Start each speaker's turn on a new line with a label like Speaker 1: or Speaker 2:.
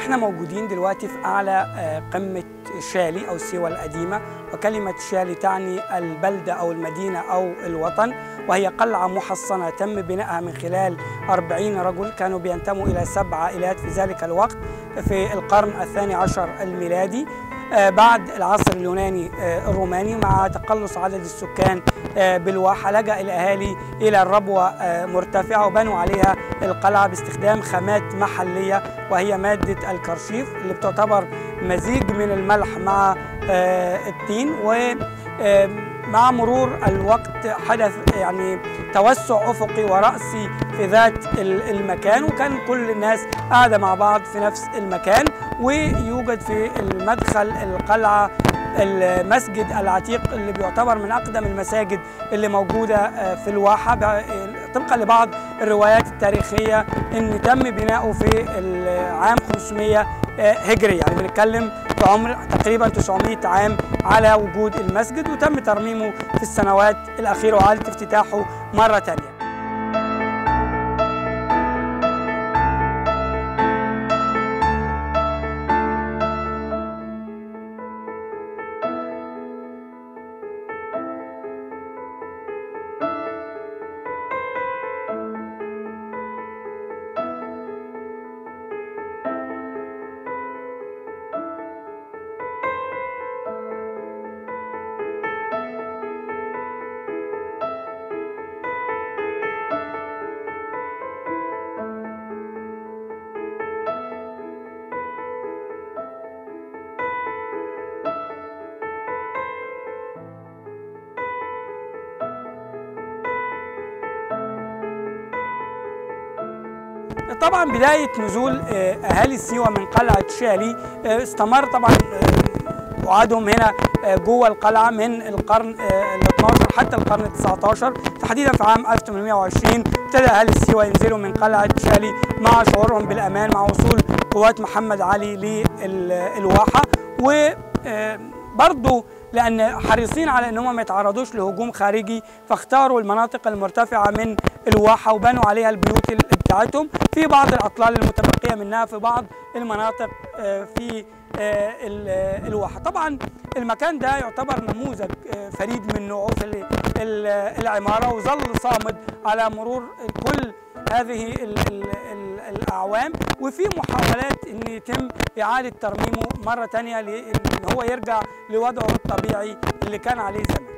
Speaker 1: احنا موجودين دلوقتي في اعلى قمه شالي او سيوه القديمه وكلمه شالي تعني البلده او المدينه او الوطن وهي قلعه محصنه تم بنائها من خلال 40 رجل كانوا بينتموا الى سبع عائلات في ذلك الوقت في القرن الثاني عشر الميلادي بعد العصر اليوناني الروماني مع تقلص عدد السكان بالواحة لجأ الأهالي إلى الربوة مرتفعة وبنوا عليها القلعة باستخدام خامات محلية وهي مادة الكرشيف اللي بتعتبر مزيج من الملح مع الطين و مع مرور الوقت حدث يعني توسع افقي وراسي في ذات المكان وكان كل الناس قاعده مع بعض في نفس المكان ويوجد في المدخل القلعه المسجد العتيق اللي بيعتبر من اقدم المساجد اللي موجوده في الواحه طبقا لبعض الروايات التاريخيه ان تم بناؤه في العام 500 هجري يعني بنتكلم في عمر تقريبا 900 عام على وجود المسجد وتم ترميمه في السنوات الأخيرة وعادة افتتاحه مرة تانية طبعا بدايه نزول اهالي سيوه من قلعه شالي استمر طبعا وعادهم هنا جوه القلعه من القرن ال 12 حتى القرن ال 19 تحديدا في عام 1820 ابتدى اهالي سيوه ينزلوا من قلعه شالي مع شعورهم بالامان مع وصول قوات محمد علي للواحه و برضه لان حريصين على ان هم ما يتعرضوش لهجوم خارجي فاختاروا المناطق المرتفعه من الواحه وبنوا عليها البيوت بتاعتهم في بعض الاطلال المتبقيه منها في بعض المناطق في الواحه طبعا المكان ده يعتبر نموذج فريد من نوعه في العماره وظل صامد على مرور كل هذه ال ال ال الاعوام وفي محاولات ان يتم اعاده ترميمه مره ثانيه لان هو يرجع لوضعه الطبيعي اللي كان عليه زمان